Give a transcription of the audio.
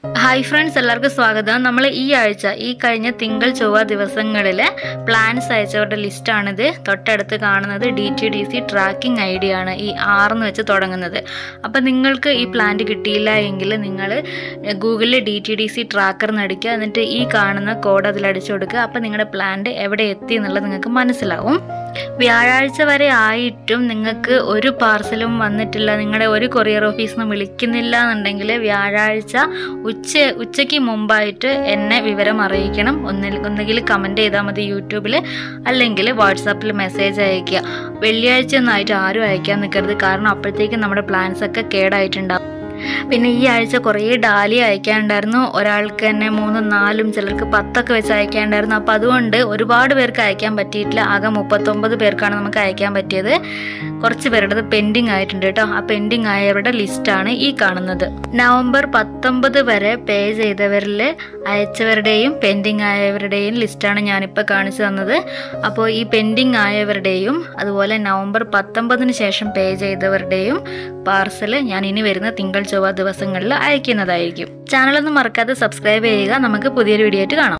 hi friends എല്ലാവർക്കും സ്വാഗതം നമ്മൾ ഈ ആഴ്ച ഈ കഴിഞ്ഞ തിങ്കൾ ചൊവ്വ ദിവസങ്ങളിലെ പ്ലാൻസ് അയച്ചവരുടെ ലിസ്റ്റാണിത് തൊട്ടടുത്ത് കാണുന്നത് D T D C tracking I D ആണ് ഈ ആറെന്ന് വെച്ച് തുടങ്ങുന്നത് അപ്പം നിങ്ങൾക്ക് ഈ പ്ലാന്റ് കിട്ടിയില്ല എങ്കിൽ നിങ്ങൾ ഗൂഗിളിൽ D T D C tracker നടിക്കുക എന്നിട്ട് ഈ കാണുന്ന കോഡ് അതിൽ അടിച്ചു കൊടുക്കുക അപ്പം നിങ്ങളുടെ പ്ലാന്റ് എവിടെ എത്തി എന്നുള്ളത് നിങ്ങൾക്ക് മനസ്സിലാവും വ്യാഴാഴ്ച വരെ ആയിട്ടും നിങ്ങൾക്ക് ഒരു പാർസലും വന്നിട്ടില്ല നിങ്ങളുടെ ഒരു കൊറിയർ ഓഫീസിൽ നിന്ന് വിളിക്കുന്നില്ല എന്നുണ്ടെങ്കിൽ വ്യാഴാഴ്ച ഉച്ച ഉച്ചയ്ക്ക് മുമ്പായിട്ട് എന്നെ വിവരം അറിയിക്കണം ഒന്നിൽ ഒന്നുകിൽ കമൻറ്റ് ചെയ്താൽ മതി യൂട്യൂബിൽ അല്ലെങ്കിൽ വാട്സാപ്പിൽ മെസ്സേജ് അയയ്ക്കുക വെള്ളിയാഴ്ച ഒന്നായിട്ട് ആരും അയക്കാൻ നിൽക്കരുത് കാരണം അപ്പോഴത്തേക്കും നമ്മുടെ പ്ലാൻസ് ഒക്കെ കേടായിട്ടുണ്ടാവും പിന്നെ ഈ ആഴ്ച കുറേ ഡാലി അയക്കാനുണ്ടായിരുന്നു ഒരാൾക്ക് തന്നെ മൂന്നും നാലും ചിലർക്ക് പത്തൊക്കെ വെച്ച് അയക്കാനുണ്ടായിരുന്നു അപ്പോൾ അതുകൊണ്ട് ഒരുപാട് പേർക്ക് അയക്കാൻ പറ്റിയിട്ടില്ല ആകെ മുപ്പത്തൊമ്പത് പേർക്കാണ് നമുക്ക് അയക്കാൻ പറ്റിയത് കുറച്ച് പേരുടേത് പെൻഡിങ് ആയിട്ടുണ്ട് കേട്ടോ ആ പെൻഡിങ് ആയവരുടെ ലിസ്റ്റാണ് ഈ കാണുന്നത് നവംബർ പത്തൊമ്പത് വരെ പേ ചെയ്തവരിൽ അയച്ചവരുടെയും പെൻഡിങ് ആയവരുടെയും ലിസ്റ്റാണ് ഞാനിപ്പോൾ കാണിച്ചു തന്നത് അപ്പോൾ ഈ പെൻഡിങ് ആയവരുടെയും അതുപോലെ നവംബർ പത്തൊമ്പതിന് ശേഷം പേ ചെയ്തവരുടെയും പാർസൽ ഞാൻ ഇനി വരുന്ന തിങ്കൾ ചൊവ്വ ദിവസങ്ങളിൽ അയക്കുന്നതായിരിക്കും ചാനലൊന്നും മറക്കാതെ സബ്സ്ക്രൈബ് ചെയ്യുക നമുക്ക് പുതിയൊരു വീഡിയോ ആയിട്ട് കാണാം